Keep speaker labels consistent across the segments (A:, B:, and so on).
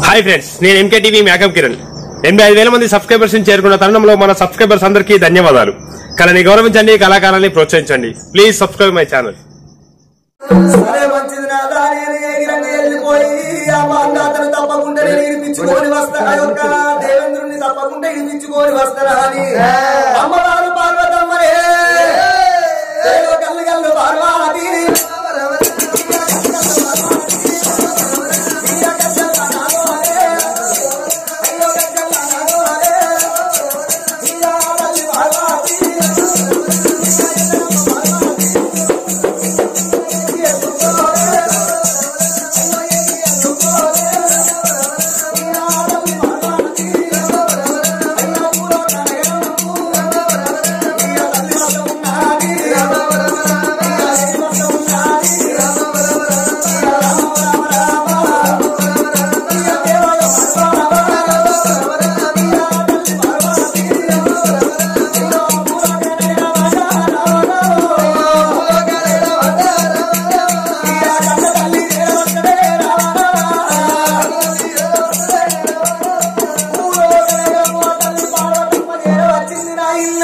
A: Hi friends నేను MK TV makeup Kiran ఎనభై ఐదు వేల మంది సబ్స్క్రైబర్స్ ని చేరుకున్న తరుణంలో మన సబ్స్క్రైబర్స్ అందరికీ ధన్యవాదాలు కళని గౌరవించండి కళాకారాన్ని ప్రోత్సహించండి ప్లీజ్ సబ్స్క్రైబ్ మై ఛానల్
B: సరే మంచిది నాదా నేను ఎగిరంగా వెళ్ళిపోయి ఆ మాందాతను తప్పకుండా నేను ఇడిపించుకొని వస్తానా యొక్క దేవేంద్రుని తప్పకుండా ఇడిపించుకొని వస్తానా అని అమ్మవారు పార్వతమ్మరే ఏదో కళ్ళు కళ్ళు పార్వతి వచ్చింది నా ఇల్ల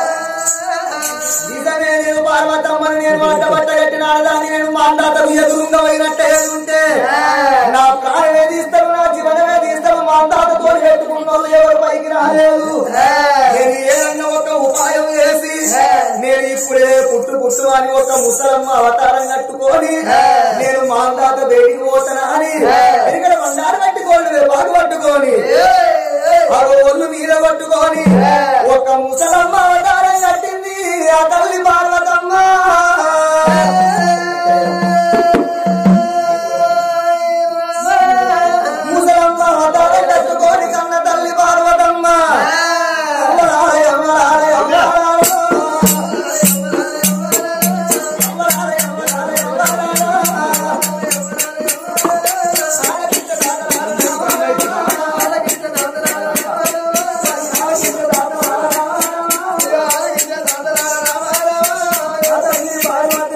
B: నిజమే నేను పార్వతమ్మని నేను వంట బట్ట కట్టిన ఆడదాన్ని నేను మాందాతకు ఎదురుగా పోయినట్టే ఉంటే నా ప్రాణమే తీస్తాను నా జీవనమే తీస్తాను మాందాతతో పెట్టుకున్న వాళ్ళు ఎవరు పైకి రాలేదు నేను ఏదన్నా ఒక ఉపాయం చేసి నేను ఇప్పుడే పుట్టు పుట్టు అని ఒక ముసలమ్మ అవతారం కట్టుకొని నేను మాందాత బయటికి పోతానా అని ఇక్కడ బండారు కట్టుకోండి బాగు పట్టుకొని ఆ ఒళ్ళు మీద పట్టుకొని ఒక ముసలమ్మ అవతారం కట్టింది ఆ తల్లి పార్వతమ్మ ముసలమ్మ అవతారం కట్టుకొని కన్న తల్లి పార్వతమ్మ అమ్మలారే, అమ్మలారే, అమ్మలారే. అమ్మలారే, అమ్మలారే, తల్లి పార్వతి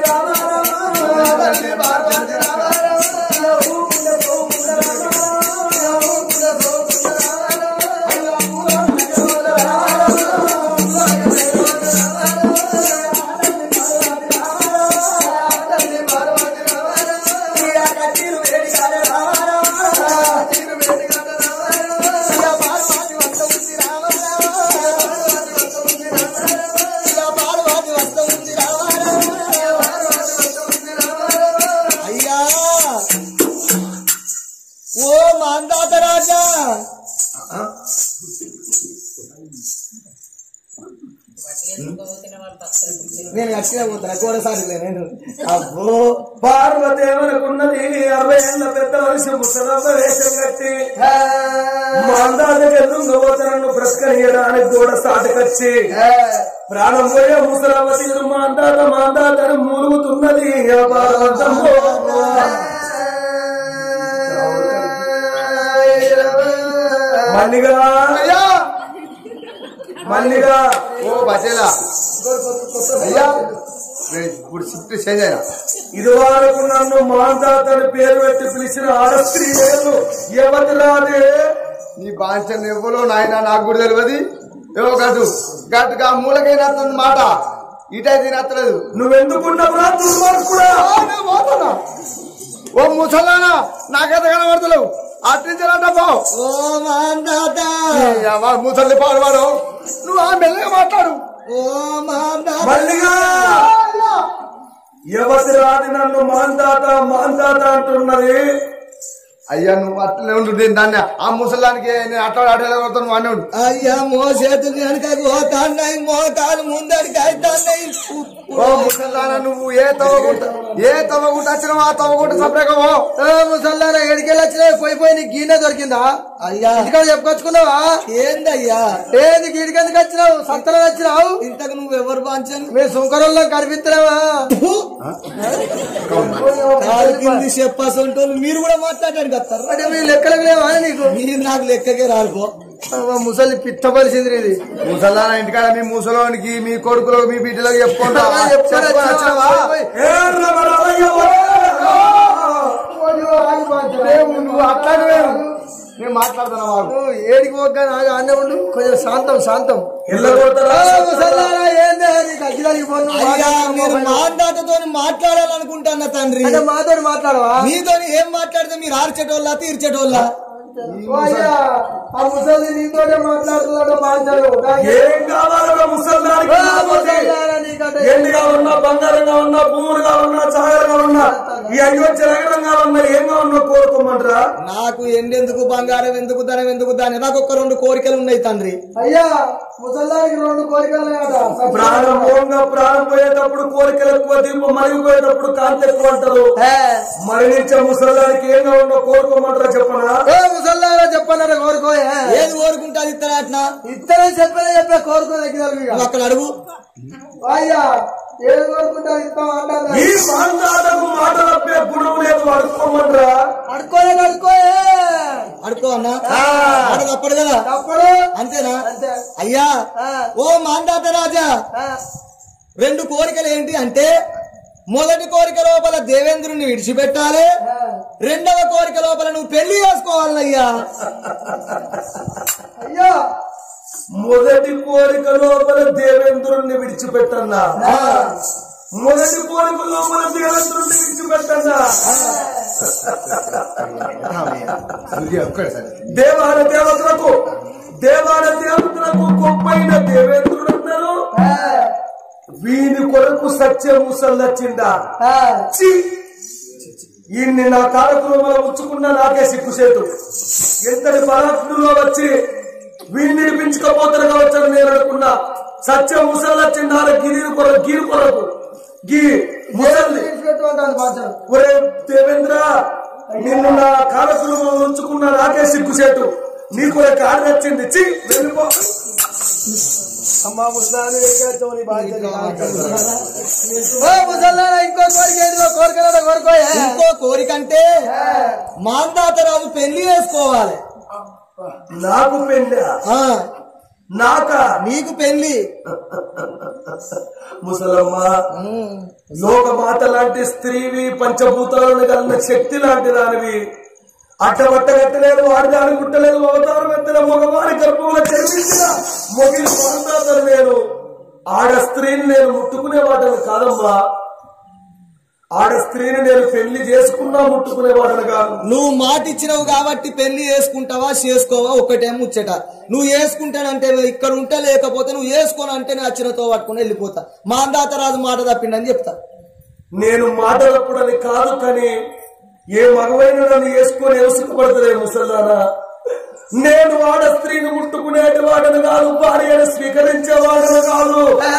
B: అయ్యా ఓ మాందాత రాజా నేను అట్లే పోతున్నా కూరసారి నేను అబ్బో పార్వతి ఏమనుకున్నది అరవై ఏళ్ళ పెద్ద వయసు ముసలమ్మ వేషం కట్టి మాందాతకి ఎదురుగా పోతే నన్ను బ్రతకనియడానికి కూడా సాటకొచ్చి ప్రాణం పోయే ముసలమ్మ తీరు మాందాత మాందాతను మూలుగుతున్నది ఆ పార్వతమ్మో. మల్లిగా మల్లిగా
C: ఓ బచేలా అయ్యా ఇప్పుడు షిఫ్ట్ చేంజ్ అయినా
B: ఇది వరకు నన్ను మాందాతని పేరు పెట్టి పిలిచిన ఆడస్త్రీ లేదు ఎవరి రాదే
C: నీ బాంచ ఎవరో నాయన నాకు కూడా తెలియదు ఏవో గటు గట్టుగా మూలకైనా మాట ఇటైతే నచ్చలేదు
B: నువ్వెందుకున్నావురా దుర్మార్గుడా
C: ఓ ముసలానా నాకైతే కనబడతలేవు అట్టించాలంట బావు
B: ఓ మాందాత
C: ముసలి పాడువాడు నువ్వు ఆ మెల్లగా మాట్లాడు
B: ఓ మాందాత మల్లిగా ఎవరి రాది నన్ను మాందాత మాందాత అంటున్నది
C: అయ్యా నువ్వు అట్లనే ఉండు నేను దాన్ని ఆ ముసలానికి నేను అట్లా అట్లా నువ్వు అన్నీ ఉండు
B: అయ్యా మోసేతులు వెనకకు పోతాన్నాయి మోకాలు ముందడికి అవుతాన్నాయి
C: ఓ ముసల్లారా నువ్వు ఏ తవ్వగుంట ఏ తవ్వగుంట వచ్చినావు ఆ తవ్వగుంట సపరేకమో
B: ముసల్లారా ఎడికెళ్ళి వచ్చినా పోయి పోయి నీకు గీనే దొరికిందా అయ్యా
C: ఇక్కడ చెప్పుకొచ్చుకున్నావా
B: ఏందయ్యా
C: ఏంది గీడికెందుకు వచ్చినావు సంతలో వచ్చినావు
B: ఇంతకు నువ్వు ఎవరు బాంచను
C: మీ సుంకరంలో కనిపిస్తున్నావా
B: కాలు కింది చెప్పాసంటోళ్ళు మీరు కూడా మాట్లాడారు కదా
C: అంటే మీ లెక్కలకు లేవా నీకు
B: మీరు నాకు లెక్కకే రాలిపో
C: అవ్వ, ముసలి పిత్త పరిస్థితి ఇది ముసలారా ఇంటికాడ మీ ముసలోనికి మీ కొడుకులకు మీ బిడ్డలకు చెప్పుకుంటా
B: చెప్పుకొని వచ్చినావా?
C: నువ్వు అట్లాంటి నేను మాట్లాడుతున్నా వాడు
B: నువ్వు ఏడికి పోగా నాకు అన్నే ఉండు కొంచెం శాంతం శాంతం
C: ఎల్లగొడతారా
B: ఏందే నీకు అగ్గిదానికి పోను
D: అయ్యా మీరు మాట్లాడతో మాట్లాడాలనుకుంటున్నా తండ్రి
B: అంటే మాతో మాట్లాడవా
D: మీతో ఏం మాట్లాడితే మీరు ఆర్చేటోళ్ళ తీర్చేటోళ్ళ
B: ఓ అయ్యా ఆ ముసలి నీతోనే మాట్లాడుతున్నాడు మాట్లాడు
C: ఏం కావాలన్నా ముసల్దానికి లేకపోతే ఎండి కావాలన్నా బంగారం కావాలన్నా భూములు కావాలన్నా చాగలు కావాలన్నా ఈ అయోధ్య నగరం కావాలన్నా ఏం కావాలన్నా కోరుకోమంటారా
D: నాకు ఎండెందుకు బంగారం ఎందుకు ధనం ఎందుకు దాని నాకు ఒక్క రెండు కోరికలు ఉన్నాయి తండ్రి
B: అయ్యా ముసల్దానికి రెండు కోరికలు కదా
C: ప్రాణం పోగా ప్రాణం పోయేటప్పుడు కోరికలు ఎక్కువ దీపం మరిగిపోయేటప్పుడు కాంతి ఎక్కువ అంటారు మరణించే ముసల్దానికి ఏం కావాలన్నా కోరుకోమంటారా చెప్పనా
B: ఏ ముసల్దారా చెప్పన్నారా కోరుకోయే
D: ఏది కోరుకుంటా ఇస్తారా అట్లా
B: ఇద్దరే చెప్పలే చెప్పే కోరుకో దగ్గర
D: నువ్వు అక్కడ అడుగు
B: అయ్యా ఏది కోరుకుంటారు ఇస్తాం అంటారు
C: ఈ మాందాతకు మాట తప్పే గుణం లేదు అడుక్కోమంటారా
B: అడుకోలే అడుకోయే
D: అడుకో అన్నా ఆడ తప్పడు కదా
B: తప్పుడు
D: అంతేనా
B: అంతే
D: అయ్యా
B: ఆ,
D: ఓ మాందాత రాజా
B: ఆ,
D: రెండు కోరికలు ఏంటి అంటే మొదటి కోరిక లోపల దేవేంద్రుని విడిచిపెట్టాలి
B: ఆ.
D: రెండవ కోరిక లోపల నువ్వు పెళ్లి చేసుకోవాలయ్యా
B: అయ్యా
C: మొదటి కోరిక లోపల దేవేంద్రుణ్ణి విడిచిపెట్టన్నా మొదటి కోరిక లోపల దేవేంద్రుణ్ణి విడిచిపెట్టన్నా దేవాల దేవతలకు దేవాల దేవతలకు గొప్పైన దేవేంద్రుడు అన్నారు
B: ఆ,
C: వీని కొరకు సత్య ముసల్లొచ్చిందా
B: ఆ,
C: ఛీ! ఈయన్ని నా కాలకులంలో ఉంచుకున్న నాకే సిగ్గుసేటు ఎంతటి పరాత్ములో వచ్చి వీడిని నిడిపించుకోపోతారు కావచ్చని నేను అనుకున్నా సత్య ముసల్లొచ్చిందా గిరి కొరకు గిరి కొరకు గీ ముసల్ది
B: తీసుకెట్టు అంటాను బాధ్యత
C: ఒరే దేవేంద్ర నిన్ను నా కాలకులంలో ఉంచుకున్న నాకే సిగ్గుసేటు నీకు ఒక కారు వచ్చింది చి వెళ్ళిపో
B: అమ్మా ముసలాన్ని వెనకేస్తావు నీ బాధ్యత ఓ ముసల్లారా ఇంకో కోరిక ఏదిగో కోరికలారా కోరుకోయే
D: ఇంకో కోరిక అంటే మాందాత రాజు పెళ్లి చేసుకోవాలి
C: నాకు పెళ్ళ
D: ఆ
C: నాకా
D: నీకు పెళ్లి
C: ముసలమ్మ లోకమాత లాంటి స్త్రీవి పంచభూతాలను కలిగిన శక్తి లాంటి దానివి అట్టబట్ట కట్టలేదు ఆడదాని గుట్టలేదు అవతారం ఎత్తిన మగవారి గర్భంలో జన్మించిన మొగిలి పొందాతను నేను ఆడ స్త్రీని నేను ముట్టుకునే వాడను కాదమ్మా ఆడ స్త్రీని నేను పెళ్లి చేసుకున్నా ముట్టుకునే వాడను కాదు
D: నువ్వు మాట ఇచ్చినావు కాబట్టి పెళ్లి చేసుకుంటావా చేసుకోవా ఒకటే ముచ్చట నువ్వు వేసుకుంటానంటే ఇక్కడ ఉంటా లేకపోతే నువ్వు వేసుకోను అంటే నేను అచ్చినతో పట్టుకుని వెళ్ళిపోతా మాందాత రాజు మాట తప్పిండని చెప్తా
C: నేను మాట్లాడప్పుడని కాదు కానీ ఏ మగవైన నన్ను వేసుకొని ఎవసుకుపడుతుంది ముసల్దానా నేను వాడ స్త్రీని ముట్టుకునేటి వాడను కాదు భార్యను స్వీకరించే వాడను కాదు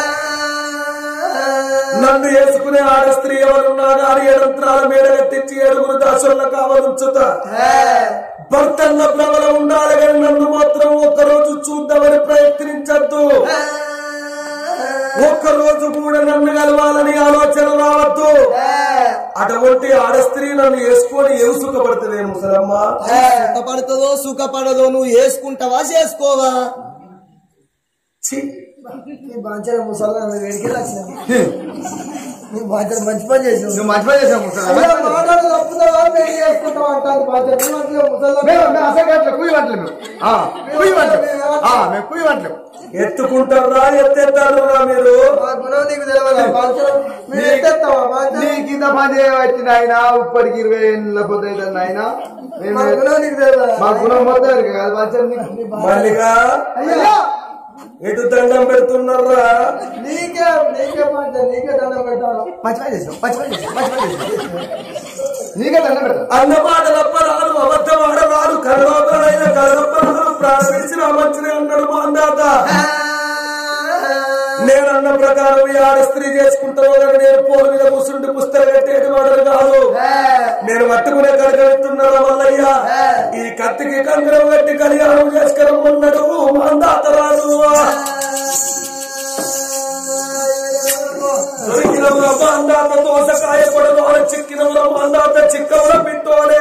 C: నన్ను వేసుకునే ఆడ స్త్రీ ఎవరున్నా గాని ఏడంత్రాల మీద కట్టించి ఏడుగురు దాసుల కావాలంచుతా భర్తన్న ప్రబల ఉండాలి కానీ నన్ను మాత్రం ఒక్కరోజు చూద్దామని ప్రయత్నించద్దు ఒక్కరోజు కూడా నన్ను కలవాలని ఆలోచన రావద్దు అటువంటి ఆడ స్త్రీ నన్ను వేసుకొని ఏం సుఖపడుతుంది ముసలమ్మ
D: సుఖపడుతుందో సుఖపడదో నువ్వు వేసుకుంటావా చేసుకోవా
C: ఛీ!
B: నీ బాధ్యత ముసల్లా వెనక్కి వచ్చిన నీ బాధ్యత మంచి పని చేసినావు
C: నువ్వు మంచి పని చేసావు ముసలమ్మ.
B: అయ్యా, మాటలు తప్పుతావా పెళ్లి చేసుకుంటావా అంటాను బాధ్యత నువ్వు అట్లే ముసల్లా
C: మేము మేము అసలు అట్లా కుయ్యి వంటలు మేము. ఆ, కుయ్యి వంటలు. ఆ, మేము కుయ్యి వంటలు. ఎత్తుకుంటారా ఎత్తేస్తారా మీరు
B: మా గుణం నీకు తెలియదా బాధ్యత మీరు ఎత్తేస్తావా బాధ్యత
C: నీకు ఇంత పని వచ్చింది ఆయన ఇప్పటికి ఇరవై ఏళ్ళ పొద్దు అవుతుంది ఆయన
B: మా గుణం నీకు తెలియదా
C: మా గుణం మొత్తం కాదు బాధ్యత నీకు. మల్లిగా
B: అయ్యా
C: ఎటు దండం పెడుతున్నారా
B: నీకే నీకే బాధ్యత నీకే దండం పెట్టాను
C: మంచి పని చేసావు మంచి పని చేసావు మంచి పని చేసావు నీకే దండం పెడతా అన్నమాటలప్ప రాదు అబద్ధం ఆడరాదు కరలోపలైన కరలప్ప ప్రాణం విడిచిన మంచిని అన్నాడు మా అందాత నేను అన్న ప్రకారం ఈ ఆడ స్త్రీ చేసుకుంటాను కానీ నేను పోలు మీద కూర్చుంటే పుస్తకం కట్టేటి వాడరు కాదు నేను పట్టుకునే కడగలుగుతున్నాను వల్లయ్యా ఈ కత్తికి కంకరం కట్టి కళ్యాణం చేసుకుని ఉన్నాడు మా అందాత రాదు దొరికినవుల మాందాత దోసకాయ పొడవాల చిక్కినవుల మాందాత చిక్కవుల పిట్టోలే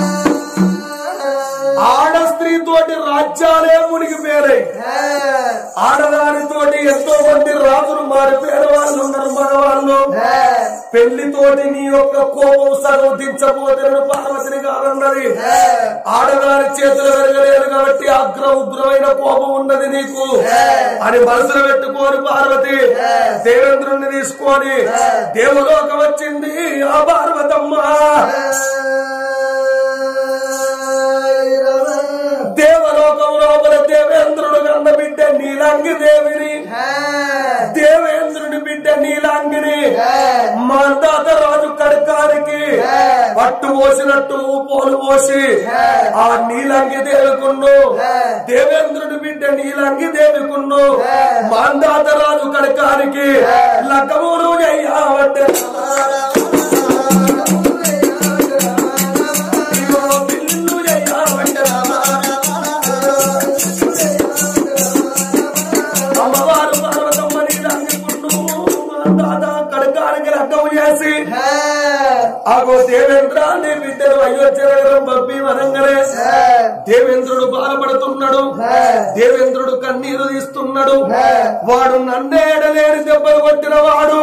C: ఆడ స్త్రీ తోటి రాజ్యాలే మునిగిపోయాయి ఆడదానితోటి ఎంతో మంది రాజులు మారి పేదవాళ్ళు ఉన్నారు మగవాళ్ళు పెళ్లితోటి నీ యొక్క కోపం సగం దించబోతే పార్వతిని కాదన్నది ఆడదాని చేతులు వెరగలేరు కాబట్టి అగ్ర ఉగ్రమైన కోపం ఉన్నది నీకు అని మనసులో పెట్టుకోని పార్వతి దేవేంద్రుణ్ణి తీసుకొని దేవలోకం వచ్చింది ఆ పార్వతమ్మ దేవలోకం లోపల దేవేంద్రుడు కన్న బిడ్డ నీలాంగి దేవిని దేవేంద్రుడి బిడ్డ నీలాంగిని మందాత రాజు కడకానికి పట్టు పోసినట్టు పోలు పోసి ఆ నీలాంగి దేవికున్ను దేవేంద్రుడి బిడ్డ నీలాంగి దేవికున్ను మందాత రాజు కడకానికి లగ్గమూరు అయ్యావంటే పిల్లు అయ్యావంటే అమ్మవారు పార్వతమ్మ నీలాంగికున్ను మందాత కడకానికి లగ్గం చేసి ఆగో దేవేంద్ర నీ బిడ్డను అయోధ్యనగరం పంపి వనంగనే దేవేంద్రుడు బాధపడుతున్నాడు దేవేంద్రుడు కన్నీరు తీస్తున్నాడు వాడు నన్నేడలేని దెబ్బలు కొట్టిన వాడు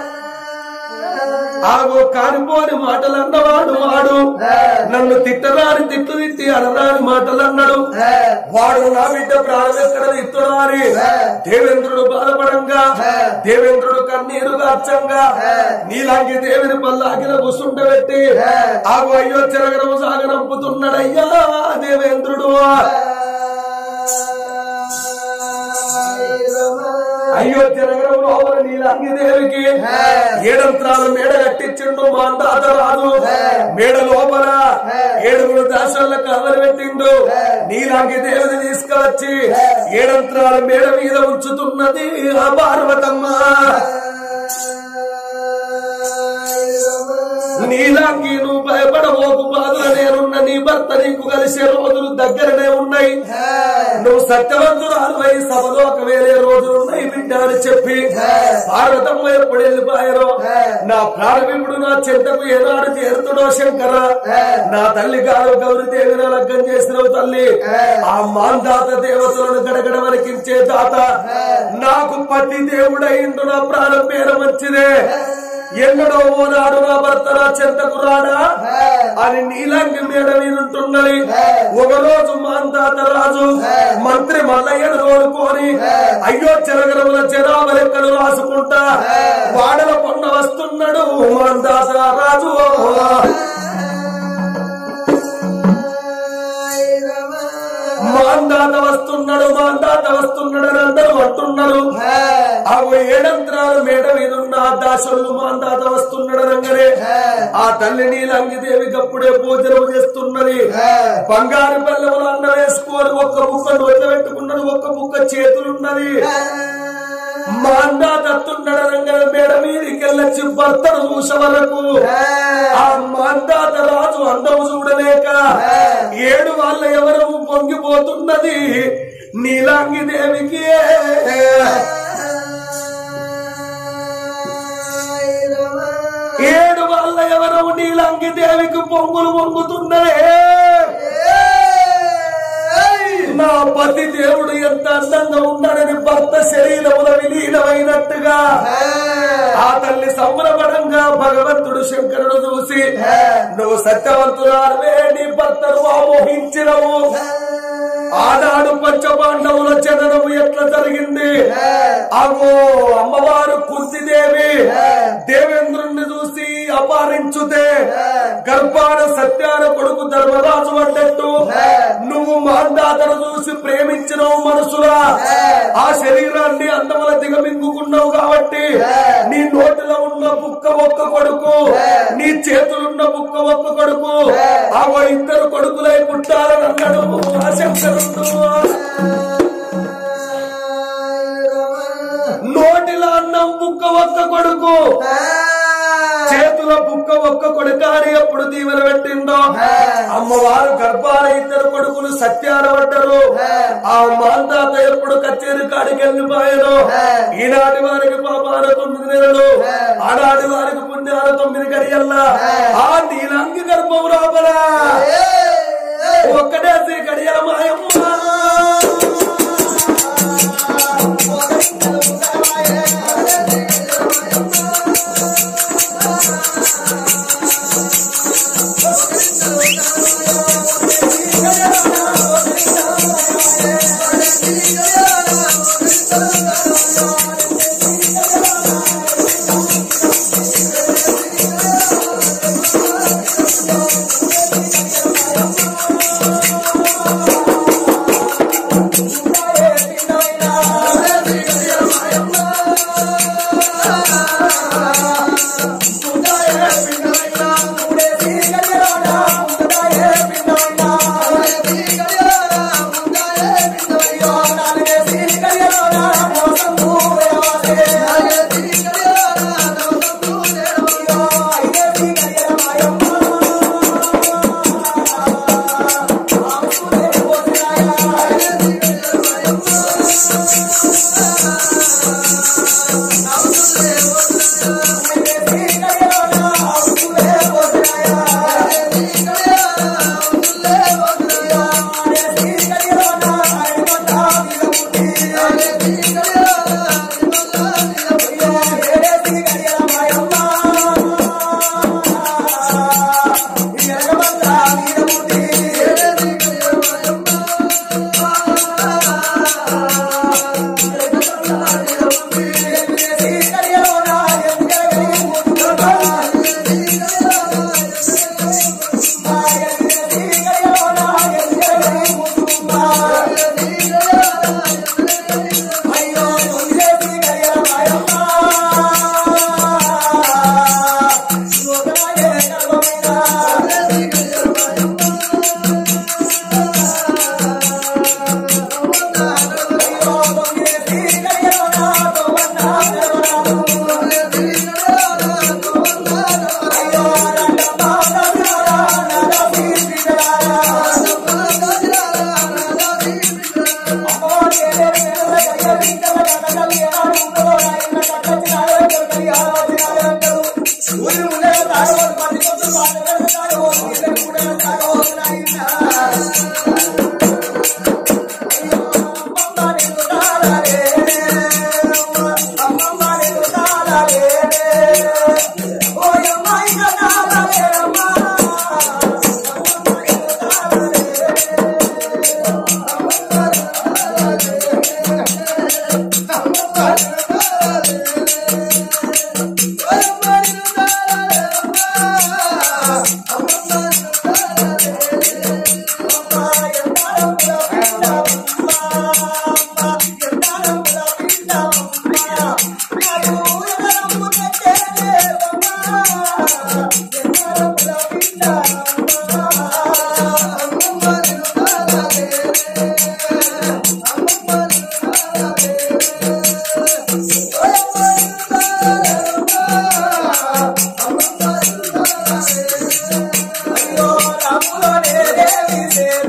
C: ఆగో కానిపోని మాటలు అన్నవాడు వాడు నన్ను తిట్టరాని తిట్టు తిట్టి అనరాని మాటలు అన్నాడు వాడు నా బిడ్డ ప్రాణం ఎక్కడ తిట్టుడు అని దేవేంద్రుడు బాధపడంగా దేవేంద్రుడు కన్నీరు అచ్చంగా నీలాంగి దేవిని పల్లాకిన కూర్చుండబెట్టి ఆగో అయ్యో చెరగరము సాగనంపుతున్నాడయ్యా దేవేంద్రుడు అయోధ్య నగరం లోపల నీలాంగి దేవికి ఏడంత్రాలు మేడ కట్టించిండు మా తాత రాజు మేడ లోపల ఏడుగురు దాసాల కవలు పెట్టిండు నీలాంగి దేవిని తీసుకువచ్చి ఏడంత్రాల మేడ మీద ఉంచుతున్నది ఆ పార్వతమ్మ నీలాంగి నువ్వు భయపడబోకు బాధలు నేనున్న నీ భర్త నీకు కలిసే రోజులు దగ్గరనే ఉన్నాయి నువ్వు సత్యవంతురాలువై సభలో ఒక వేరే రోజులు ఉన్నాయి బిడ్డ అని చెప్పి పార్వతమ్మ ఎప్పుడు వెళ్ళిపోయారో నా ప్రారంభికుడు నా చెంతకు ఏనాడు చేరుతుడో శంకర నా తల్లి గారు గౌరీదేవి లగ్గం చేసిన తల్లి ఆ మాందాత దేవతలను గడగడ వరకించే దాత నాకు పతి దేవుడైండు నా ప్రాణం పేర మంచిదే ఎన్నడో ఓనాడు నా భర్త నా చెంతకు రాడా అని నీలాంగి మేడ మీద ఉంటున్నది ఒక రోజు మాంతాత రాజు మంత్రి మల్లయ్యను తోడుకొని అయ్యో చెరగరముల జనాభా లెక్కలు రాసుకుంటా వాడల పొన్న వస్తున్నాడు మాంతాత రాజు మాందాత వస్తున్నాడు మాందాత వస్తున్నాడు అని అందరూ అంటున్నారు అవి ఏడంత్రాలు మేడ మీద ఉన్న ఆ దాసులు మాందాత వస్తున్నాడు అనగానే ఆ తల్లి నీలంగిదేవి గప్పుడే పూజలు చేస్తున్నది బంగారు పల్లెములు అన్న వేసుకొని ఒక్క ముక్క నోట్ల పెట్టుకున్నది ఒక్క ముక్క చేతులున్నది మాందాతత్తున్నాడు అనగానే మేడ మీదకి వెళ్ళొచ్చి భర్తను చూసే వరకు ఆ మాందాత రాజు అందము చూడలేక ఏడు వాళ్ళ ఎవరు పొంగిపోతున్నది నీలాంగి దేవికి ఏడు వాళ్ళ ఎవరు నీలాంగి దేవికి పొంగులు పొంగుతున్నదే నా పతి దేవుడు ఎంత అందంగా ఉన్నాడని భర్త శరీరముల విలీనమైనట్టుగా ఆ తల్లి సంబరపడంగా భగవంతుడు శంకరుడు చూసి నువ్వు సత్యవంతురాలవే నీ భర్తను ఆమోహించినవు ఆనాడు పంచపాండవుల జననము ఎట్లా జరిగింది అగో అమ్మవారు కుంతిదేవి దేవేంద్రుణ్ణి చూసి అపారించుతే గర్భాన సత్యాన కొడుకు ధర్మరాజు అన్నట్టు నువ్వు మాందాతను చూసి ప్రేమించినవు మనసులా ఆ శరీరాన్ని అందముల దిగమింగుకున్నావు కాబట్టి నీ నోటిలో ఉన్న బుక్క ఒక్క కొడుకు నీ చేతులున్న బుక్క ఒక్క కొడుకు ఆగో ఇద్దరు కొడుకులై పుట్టాలని అన్నాడు ఆ శంకరుడు నోటిలో అన్నం బుక్క ఒక్క కొడుకు చేతుల బుక్క ఒక్క కొడుక అని ఎప్పుడు దీవెన పెట్టిందో అమ్మవారు గర్భాల ఇద్దరు కొడుకులు సత్యాన పడ్డరు ఆ మాందాత ఎప్పుడు కచేరి కాడికి వెళ్ళిపోయారు ఈనాటి వారికి పాపాన తొమ్మిది నెలలు ఆనాటి వారికి పుణ్యాల తొమ్మిది గడియల్లా ఆ నీలంగి గర్భం లోపల ఒక్కటే గడియల మాయమ్మ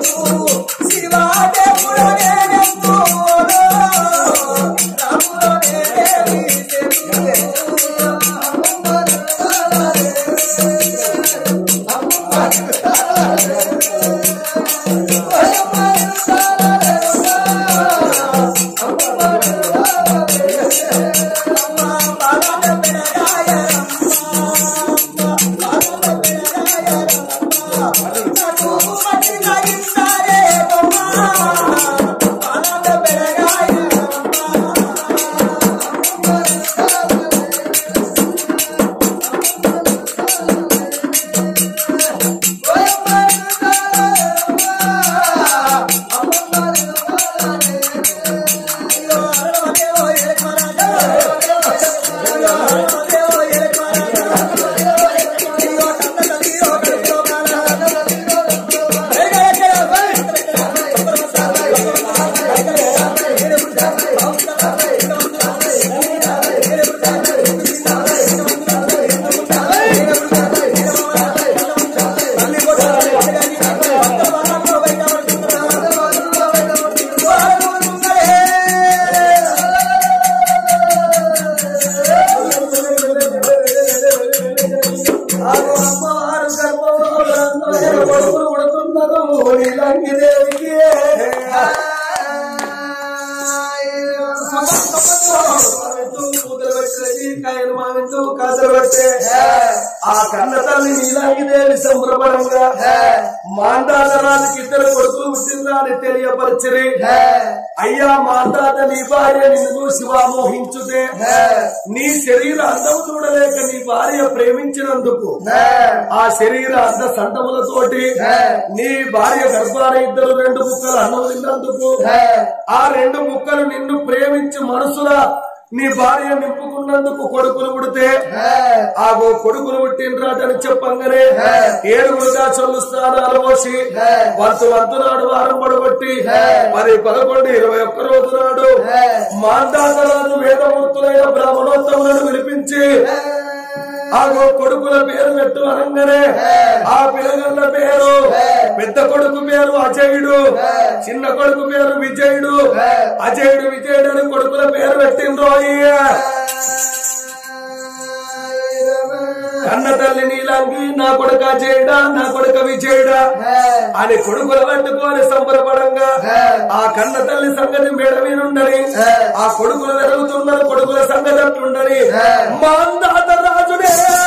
C: ఆ కన్న తల్లి నీలాంగి దేవి సంభ్రమణంగా మాందాతరానికి ఇద్దరు కొడుకులు పుట్టిందా అని తెలియపరచరి అయ్యా మాందాత నీ భార్య నిన్ను చూసి మోహించుతే నీ శరీర అందం చూడలేక నీ భార్య ప్రేమించినందుకు ఆ శరీర అంద సంతములతోటి నీ భార్య గర్భాన ఇద్దరు రెండు ముక్కలు అన్నం తిన్నందుకు ఆ రెండు ముక్కలు నిన్ను ప్రేమించి మనసులా నీ భార్య నింపుకున్నందుకు కొడుకులు పుడితే ఆ ఓ కొడుకులు పుట్టినరాటని చెప్పంగానే ఏడుగురుగా చొల్లు స్థానాలు పోసి వంతు వంతు నాడు వారం పడగొట్టి పది పదకొండు ఇరవై ఒక్క రోజు నాడు మాందాతరాజు వేదమూర్తులైన బ్రాహ్మణోత్తములను వినిపించి ఆ ఓ కొడుకుల పేరు పెట్టు అనగానే ఆ పిల్లగల్ల పేరు పెద్ద కొడుకు పేరు అజయుడు చిన్న కొడుకు పేరు విజయుడు అజయుడు విజయుడు అని కొడుకుల పేరు పెట్టిండ్రు అయ్యా కన్న తల్లి నీలాంగి నా కొడుక అజయుడా నా కొడుక విజయుడా అని కొడుకుల పట్టుకొని సంబరపడంగా ఆ కన్న తల్లి సంగతి మేడ మీద ఉండని ఆ కొడుకులు వెలుగుతున్నారు కొడుకుల సంగతి అట్లుండని మాందాత రాజుడే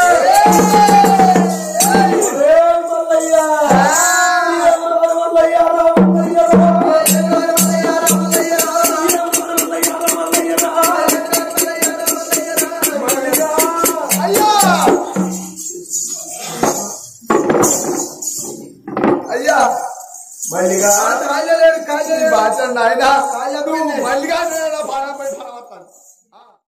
C: ఒరే మల్లయ్య, వీరమల్ల మల్లయ్య, రామల్లయ్య, రామల్లయ్య, వీరమల్లయ్య, రామల్లయ్య, రామల్లయ్య.
B: అయ్యా
C: మల్లిగా
B: కాజలేడు కాజలేడు
E: బాచండి ఆయన
B: కాళ్ళ
E: నువ్వు
B: పైనే.
E: మళ్ళీ బాగా పెట్టావు